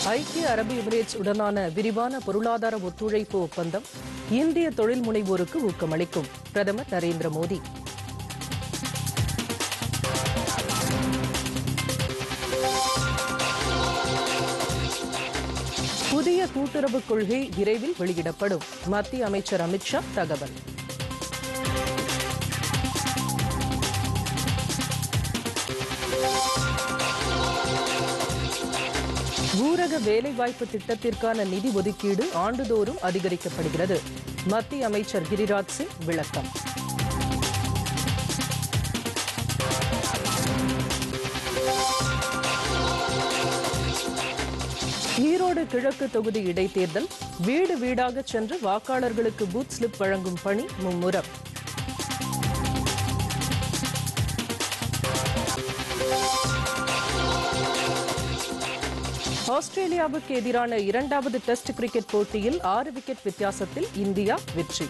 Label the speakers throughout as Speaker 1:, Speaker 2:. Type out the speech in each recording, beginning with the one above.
Speaker 1: ஐக்கிய அரபு எமிரேட்ஸ் உடனான விரிவான பொருளாதார ஒத்துழைப்பு ஒப்பந்தம் இந்திய தொழில் முனைவோருக்கு ஊக்கமளிக்கும் பிரதமர் நரேந்திர மோடி புதிய கூட்டுறவு கொள்கை விரைவில் வெளியிடப்படும் மத்திய அமைச்சர் அமித்ஷா தகவல் ஊரக வேலைவாய்ப்பு திட்டத்திற்கான நிதி ஒதுக்கீடு ஆண்டுதோறும் அதிகரிக்கப்படுகிறது மத்திய அமைச்சர் கிரிராஜ் சிங் விளக்கம் ஈரோடு கிழக்கு தொகுதி இடைத்தேர்தல் வீடு வீடாக சென்று வாக்காளர்களுக்கு பூத் ஸ்லிப் வழங்கும் பணி மும்முரம் ஆஸ்திரேலியாவுக்கு எதிரான இரண்டாவது டெஸ்ட் கிரிக்கெட் போட்டியில் ஆறு விக்கெட் வித்தியாசத்தில் இந்தியா வெற்றி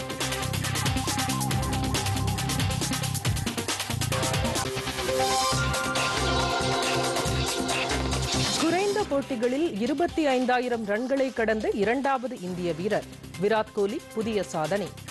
Speaker 1: குறைந்த போட்டிகளில் இருபத்தி ஐந்தாயிரம் ரன்களை கடந்த இரண்டாவது இந்திய வீரர் விராட் கோலி புதிய சாதனை